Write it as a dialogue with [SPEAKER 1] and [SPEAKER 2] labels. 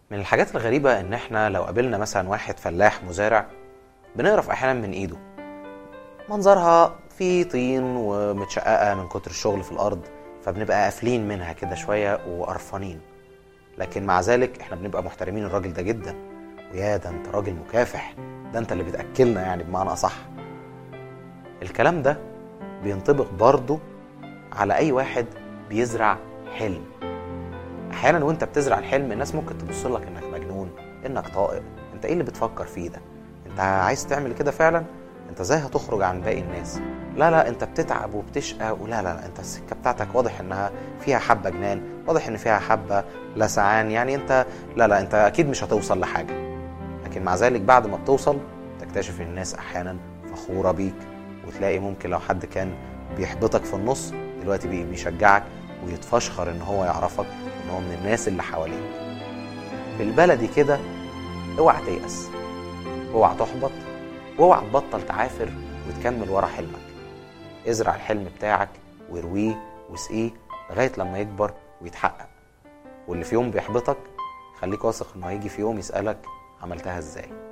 [SPEAKER 1] من الحاجات الغريبة إن إحنا لو قابلنا مثلا واحد فلاح مزارع بنقرف أحيانا من إيده منظرها في طين ومتشققة من كتر الشغل في الأرض فبنبقى قافلين منها كده شوية وقرفانين لكن مع ذلك إحنا بنبقى محترمين الراجل ده جدا ويا ده أنت راجل مكافح ده أنت اللي بتأكلنا يعني بمعنى أصح الكلام ده بينطبق برضه على أي واحد بيزرع حلم احيانا وانت بتزرع الحلم الناس ممكن تبص لك انك مجنون انك طائر انت ايه اللي بتفكر فيه ده انت عايز تعمل كده فعلا انت ازاي هتخرج عن باقي الناس لا لا انت بتتعب وبتشقى ولا لا لا انت السكه بتاعتك واضح انها فيها حبه جنان واضح ان فيها حبه لسعان يعني انت لا لا انت اكيد مش هتوصل لحاجه لكن مع ذلك بعد ما بتوصل تكتشف ان الناس احيانا فخوره بيك وتلاقي ممكن لو حد كان بيحبطك في النص دلوقتي بي- بيشجعك ويتفشخر ان هو يعرفك ان هو من الناس اللي حواليك بالبلدي كده اوعى تيأس اوعى تحبط واوعى تبطل تعافر وتكمل ورا حلمك ازرع الحلم بتاعك وارويه واسقيه لغايه لما يكبر ويتحقق واللي في يوم بيحبطك خليك واثق انه هيجي في يوم يسألك عملتها ازاي